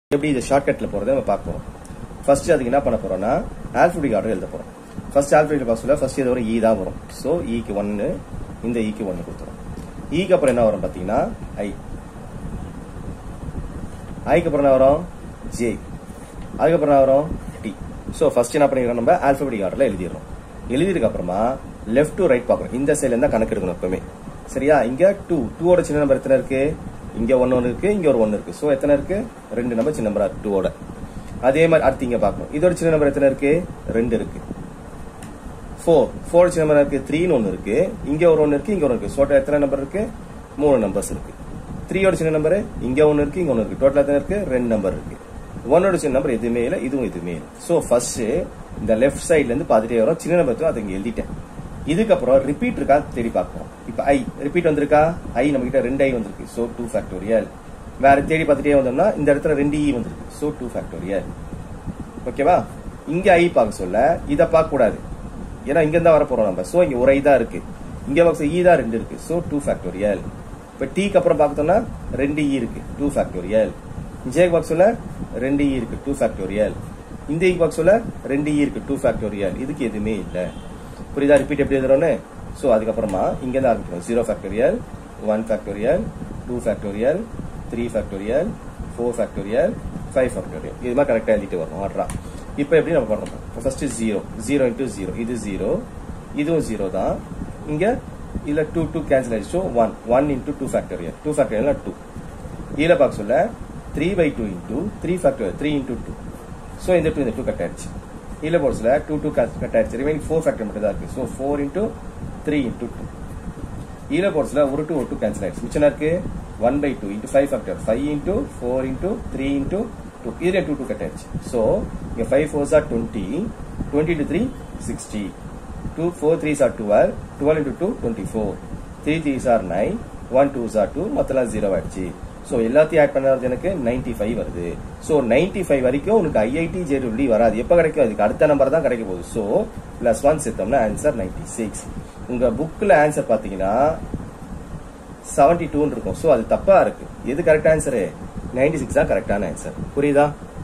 எப்படி இது ஷார்ட்கட்டில் போகிறத நம்ம பார்க்க போகிறோம் ஃபர்ஸ்ட் அதுக்கு என்ன பண்ண போகிறோம்னா ஆல்ஃபபெட்டிக் ஆர்டர் எழுத போகிறோம் ஃபர்ஸ்ட் ஆல்ஃபபெட்டிக் பாக்ஸில் ஃபர்ஸ்ட் இது வரும் இ தான் வரும் ஸோ ஈக்கு ஒன்று இந்த ஈக்கு ஒன்று கொடுத்துரும் ஈக்கு அப்புறம் என்ன வரும் பார்த்தீங்கன்னா ஐ ஐக்கு அப்புறம் என்ன வரும் ஜே அதுக்கப்புறம் என்ன வரும் டி ஸோ ஃபர்ஸ்ட் என்ன பண்ணிக்கிறோம் நம்ம ஆல்ஃபபெட்டிக் ஆர்டரில் எழுதிடுறோம் எழுதியதுக்கு அப்புறமா லெஃப்ட் டு ரைட் பார்க்கணும் இந்த சைட்ல இருந்தா கணக்கு எடுக்கணும் எப்பவுமே சரியா இங்க டூ டூவோட சின்ன நம்பர் எத்தனை இருக்கு இங்க ஒன்னு ஒன்று இருக்கு இங்க ஒரு ஒன்னு இருக்கு ஸோ எத்தனை இருக்கு ரெண்டு நம்பர் சின்ன நம்பரா இருக்கு டூவோட அதே மாதிரி அடுத்து இங்க பார்க்கணும் இதோட சின்ன நம்பர் எத்தனை இருக்கு ரெண்டு இருக்கு ஃபோர் ஃபோர் சின்ன நம்பர் இருக்கு த்ரீன்னு ஒன்று இருக்கு இங்க ஒரு ஒன்று இருக்கு இங்க ஒரு இருக்கு டோட்டல் எத்தனை நம்பர் இருக்கு மூணு நம்பர்ஸ் இருக்கு த்ரீயோட சின்ன நம்பர் இங்க ஒன்று இருக்கு இங்க ஒன்று இருக்கு டோட்டல் எத்தனை இருக்கு ரெண்டு நம்பர் இருக்கு ஒன்னோட சின்ன நம்பர் எதுவுமே இல்லை இதுவும் எதுவுமே இல்லை ஸோ ஃபர்ஸ்ட் இந்த லெஃப்ட் சைட்ல இருந்து பார்த்துட்டே வரும் சின்ன நம்பர் அதை இங்க எழுதிட்டேன் இதுக்கப்புறம் ரிப்பீட் இருக்கா தேடி பார்ப்போம் இப்போ ஐ ரிப்பீட் வந்திருக்கா ஐ நம்ம கிட்ட ரெண்டு ஐ வந்திருக்கு ஸோ டூ ஃபேக்டோரியல் வேற தேடி பார்த்துட்டே வந்தோம்னா இந்த இடத்துல ரெண்டு இ வந்திருக்கு ஸோ டூ ஃபேக்டோரியல் ஓகேவா இங்க ஐ பார்க்க சொல்ல இதை பார்க்க கூடாது ஏன்னா இங்க இருந்தா வர போறோம் நம்ம ஸோ இங்க ஒரு ஐ தான் இருக்கு இங்க பார்க்க இ தான் ரெண்டு இருக்கு ஸோ டூ ஃபேக்டோரியல் இப்போ டீக்கு அப்புறம் பார்த்தோம்னா ரெண்டு இ இருக்கு டூ ஃபேக்டோரியல் ஜே பாக்ஸ்ல ரெண்டு இ இருக்கு டூ ஃபேக்டோரியல் இந்த இ பாக்ஸ்ல ரெண்டு இ இருக்கு டூ ஃபேக்டோரியல் இதுக்கு எதுவுமே இல்லை புரியுதா ரிப்பீட் எப்படி எழுதுறோன்னு ஸோ அதுக்கப்புறமா இங்க இருந்து ஆரம்பிக்கணும் zero factorial one factorial two factorial three factorial four factorial five factorial இது மாதிரி கரெக்டாக எழுதிட்டு வரணும் ஆர்டரா இப்போ எப்படி நம்ம பண்ணணும் first zero zero into zero இது ஜீரோ இதுவும் ஜீரோ தான் இங்க இல்ல டூ டூ கேன்சல் ஆயிடுச்சு one one into two factorial two factorial two ஈல பாக்ஸ்ல three by two into three factorial three into two so இந்த டூ இந்த டூ கட் ஆயிடுச்சு ஈல பாக்ஸ்ல டூ டூ கட் ஆயிடுச்சு ரிமைனிங் ஃபோர் ஃபேக்டர் மட்டும் தான் இருக்கு so four into three into two ஈல போர்ட்ஸ்ல ஒரு டூ ஒரு டூ கேன்சல் ஆயிடுச்சு மிச்சம் என்ன இருக்கு one by two into five factor five into four into three into two இதுல டூ டூ கட் ஆயிடுச்சு ஸோ இங்க five fours are twenty twenty two three sixty two four threes are twelve twelve into two twenty four three threes are nine one two are two மொத்தம் zero ஆயிடுச்சு so எல்லாத்தையும் add பண்ணது எனக்கு ninety five வருது so ninety five வரைக்கும் உனக்கு IIT JW வராது எப்போ கிடைக்கும் அதுக்கு அடுத்த நம்பர் தான் கிடைக்க போகுது ஸோ பிளஸ் ஒன் சேர்த்தோம்னா ஆன்சர் நைன்டி சிக்ஸ் உங்க புக்ல ஆன்சர் பாத்தீங்கன்னா செவன்டி டூன்னு இருக்கும் ஸோ அது தப்பா இருக்கு எது கரெக்ட் ஆன்சரு நைன்டி சிக்ஸ் தான் கரெக்டான ஆன்சர் புரியுதா